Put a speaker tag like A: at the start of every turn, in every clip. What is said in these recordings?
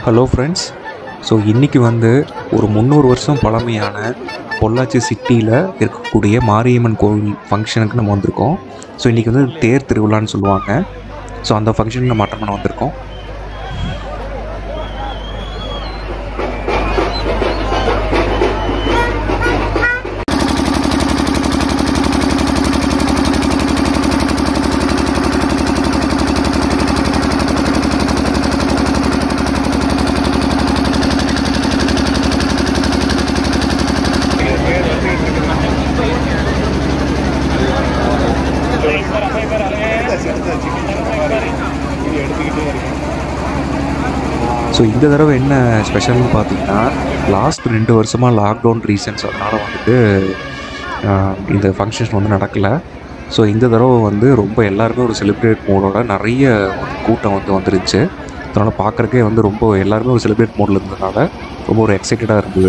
A: hello friends so இன்றைக்கி வந்து ஒரு முந்நூறு வருஷம் பழமையான பொள்ளாச்சி சிட்டியில் இருக்கக்கூடிய மாரியம்மன் கோவில் ஃபங்க்ஷனுக்கு நம்ம வந்திருக்கோம் ஸோ இன்றைக்கி வந்து தேர் திருவிழான்னு சொல்லுவாங்க ஸோ அந்த ஃபங்க்ஷனுக்கு நம்ம அட்டன் பண்ண வந்திருக்கோம் ஸோ இந்த தடவை என்ன ஸ்பெஷல்னு பார்த்தீங்கன்னா லாஸ்ட் ரெண்டு வருஷமாக லாக்டவுன் ரீசன்ஸ் அதனால் வந்துட்டு ஆஹ், இந்த ஃபங்க்ஷன்ஸ் வந்து நடக்கலை ஸோ இந்த தடவை வந்து ரொம்ப எல்லாருமே ஒரு செலிப்ரேட் மோடோட நிறைய ஒரு கூட்டம் வந்து வந்துருச்சு அதனால் பார்க்குறக்கே வந்து ரொம்ப எல்லாருமே ஒரு செலிப்ரேட் மோடில் இருந்ததுனால ரொம்ப ஒரு எக்ஸைட்டடாக இருந்தது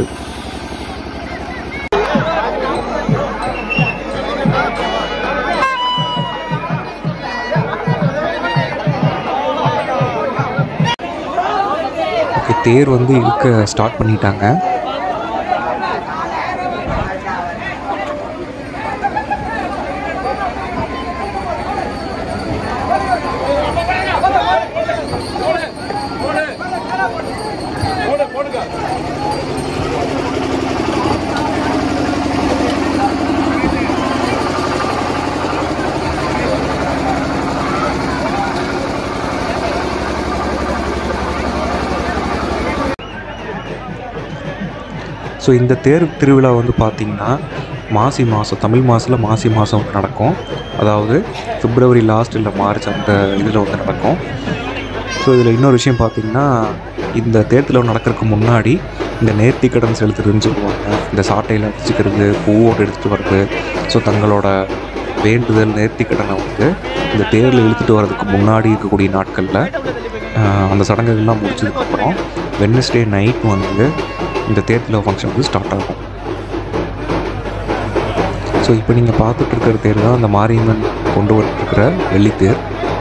A: ஓகே தேர் வந்து இழுக்க ஸ்டார்ட் பண்ணிட்டாங்க ஸோ இந்த தேர் திருவிழா வந்து பார்த்திங்கன்னா மாசி மாதம் தமிழ் மாதத்தில் மாசி மாதம் வந்து நடக்கும் அதாவது பிப்ரவரி லாஸ்ட் இல்லை மார்ச் அந்த இதில் வந்து நடக்கும் ஸோ இதில் இன்னொரு விஷயம் பார்த்திங்கன்னா இந்த தேர் திருவிழா நடக்கிறதுக்கு முன்னாடி இந்த நேர்த்திக்கடன் செலுத்துறதுன்னு சொல்லுவாங்க இந்த சாட்டையில் அடிச்சுக்கிறது பூவோடு எடுத்துகிட்டு வர்றது ஸோ தங்களோட வேண்டுதல் நேர்த்திக்கடனை வந்து இந்த தேரில் இழுத்துட்டு வர்றதுக்கு முன்னாடி இருக்கக்கூடிய நாட்களில் ஆஹ், அந்த சடங்குகள்லாம் முடிச்சதுக்கப்புறம் வெட்னஸ்டே நைட் வந்து இந்த தேர்தில ஃபங்க்ஷன் வந்து ஸ்டார்ட் ஆகும் ஸோ இப்போ நீங்கள் பார்த்துட்டு இருக்கிற தேர் தான் அந்த மாரியம்மன் கொண்டு வந்துருக்கிற வெள்ளித்தேர்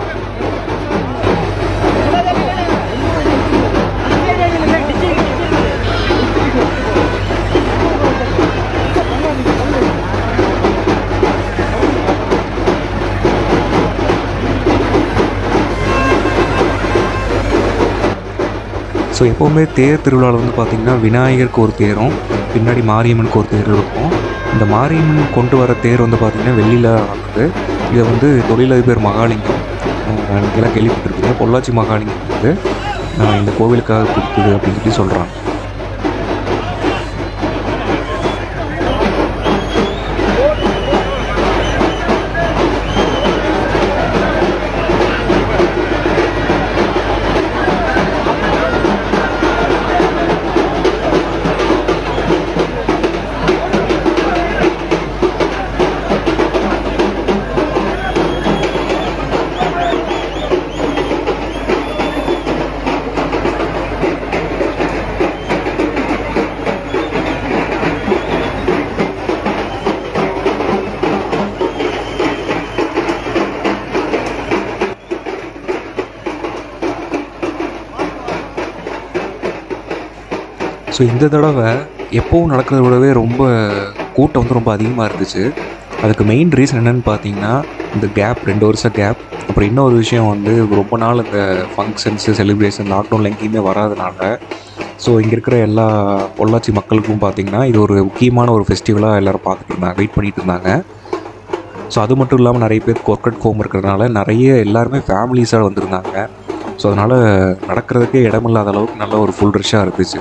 A: ஸோ எப்போவுமே தேர் திருவிழாவில் வந்து பார்த்திங்கன்னா விநாயகருக்கு ஒரு தேரும் பின்னாடி மாரியம்மனுக்கு ஒரு தேர் இருக்கும் இந்த மாரியம்மன் கொண்டு வர தேர் வந்து பார்த்திங்கன்னா வெள்ளியில் நடக்குது இதை வந்து தொழிலதிபர் மகாலிங்கம் அஹ், எல்லாம் கேள்விப்பட்டிருக்கீங்க பொள்ளாச்சி மகாலிங்கம் வந்து அஹ், இந்த கோவிலுக்காக கொடுத்தது அப்படின்னு சொல்லி சொல்கிறாங்க ஸோ இந்த தடவை எப்போவும் நடக்கிறத விடவே ரொம்ப கூட்டம் வந்து ரொம்ப அதிகமாக இருந்துச்சு அதுக்கு மெயின் ரீசன் என்னன்னு பார்த்தீங்கன்னா இந்த கேப் ரெண்டு வருஷம் கேப் அப்புறம் இன்னொரு விஷயம் வந்து ரொம்ப நாள் இந்த ஃபங்க்ஷன்ஸு செலிப்ரேஷன் லாக்டவுனில் எங்கேயுமே வராதனால ஸோ இங்கே இருக்கிற எல்லா பொள்ளாச்சி மக்களுக்கும் பார்த்தீங்கன்னா இது ஒரு முக்கியமான ஒரு ஃபெஸ்டிவலாக எல்லோரும் பார்த்துட்டு இருந்தாங்க வெயிட் பண்ணிட்டு இருந்தாங்க ஸோ அது மட்டும் இல்லாமல் நிறைய பேர் ஒர்க் ஹோம் இருக்கிறதுனால நிறைய எல்லாருமே ஃபேமிலிஸாக வந்திருந்தாங்க ஸோ அதனால் நடக்கிறதுக்கே இடமில்லாத அளவுக்கு நல்ல ஒரு ஃபுல் ரஷ்ஷாக இருந்துச்சு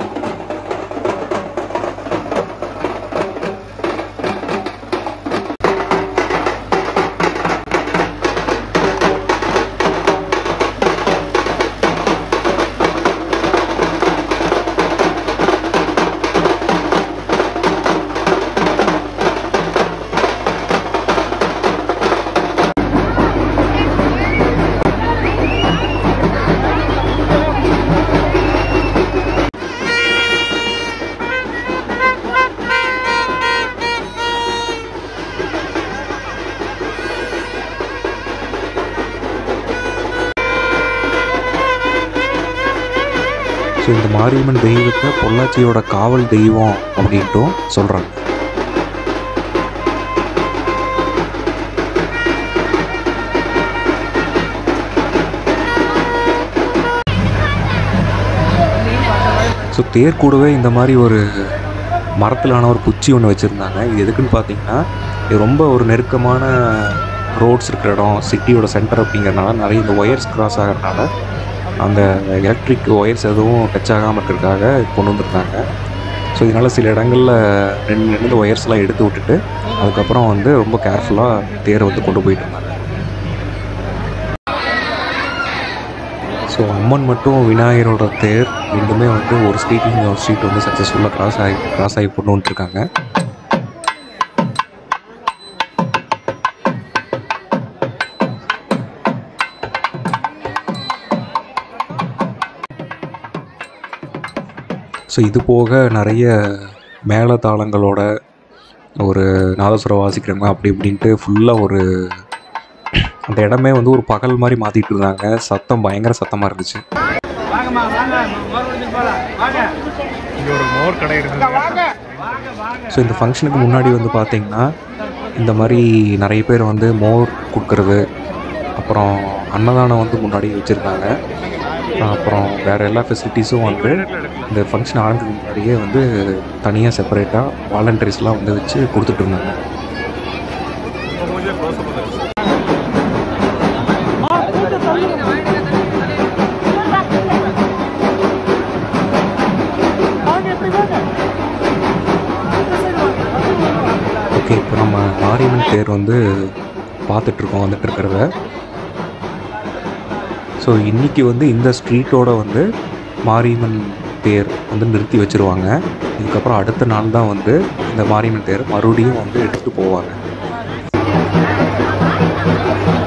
A: ஸோ இந்த மாரியம்மன் தெய்வத்தை பொள்ளாச்சியோட காவல் தெய்வம் அப்படின்ட்டும் சொல்கிறாங்க ஸோ தேர் கூடவே இந்த மாதிரி ஒரு மரத்திலான ஒரு குச்சி ஒன்று வச்சுருந்தாங்க இது எதுக்குன்னு பார்த்தீங்கன்னா இது ரொம்ப ஒரு நெருக்கமான ரோட்ஸ் இருக்கிற இடம் சிட்டியோட சென்டர் அப்படிங்கிறனால நிறைய இந்த ஒயர்ஸ் கிராஸ் ஆகிறதுனால அந்த எலக்ட்ரிக் ஒயர்ஸ் எதுவும் டச் ஆகாமல் இருக்கிறதுக்காக கொண்டு வந்திருந்தாங்க ஸோ இதனால் சில இடங்களில் ரெண்டு ரெண்டு ஒயர்ஸ்லாம் எடுத்து விட்டுட்டு அதுக்கப்புறம் வந்து ரொம்ப கேர்ஃபுல்லாக தேரை வந்து கொண்டு போயிட்டு இருந்தாங்க ஸோ அம்மன் மட்டும் விநாயகரோட தேர் ரெண்டுமே வந்து ஒரு ஸ்ட்ரீட் ஒரு ஸ்ட்ரீட் வந்து சக்ஸஸ்ஃபுல்லாக கிராஸ் ஆகி கிராஸ் ஆகி கொண்டு வந்துட்டுருக்காங்க ஸோ இது போக நிறைய மேளதாளங்களோட ஒரு நாதஸ்வரம் வாசிக்கிறவங்க அப்படி இப்படின்ட்டு ஃபுல்லாக ஒரு அந்த இடமே வந்து ஒரு பகல் மாதிரி மாற்றிட்டு இருந்தாங்க சத்தம் பயங்கர சத்தமாக இருந்துச்சு
B: இங்க ஒரு மோர் கடை இருக்குது
A: ஸோ இந்த ஃபங்க்ஷனுக்கு முன்னாடி வந்து பார்த்தீங்கன்னா இந்த மாதிரி நிறைய பேர் வந்து மோர் கொடுக்கறது அப்புறம் அன்னதானம் வந்து முன்னாடி வச்சுருந்தாங்க அப்புறம் வேறு எல்லா ஃபெசிலிட்டிஸும் வந்து இந்த ஃபங்க்ஷன் ஆரம்பிக்கிறதுக்கு முன்னாடியே வந்து தனியாக செப்பரேட்டாக வாலண்டரிஸ்லாம் வந்து வச்சு கொடுத்துட்டு இருந்தாங்க ஓகே இப்போ நம்ம மாரியம்மன் தேர் வந்து பார்த்துட்ருக்கோம் வந்துட்டு இருக்கிறத ஸோ இன்றைக்கி வந்து இந்த ஸ்ட்ரீட்டோட வந்து மாரியம்மன் தேர் வந்து நிறுத்தி வச்சுருவாங்க இதுக்கப்புறம் அடுத்த நாள் தான் வந்து இந்த மாரியம்மன் தேர் மறுபடியும் வந்து எடுத்துகிட்டு போவாங்க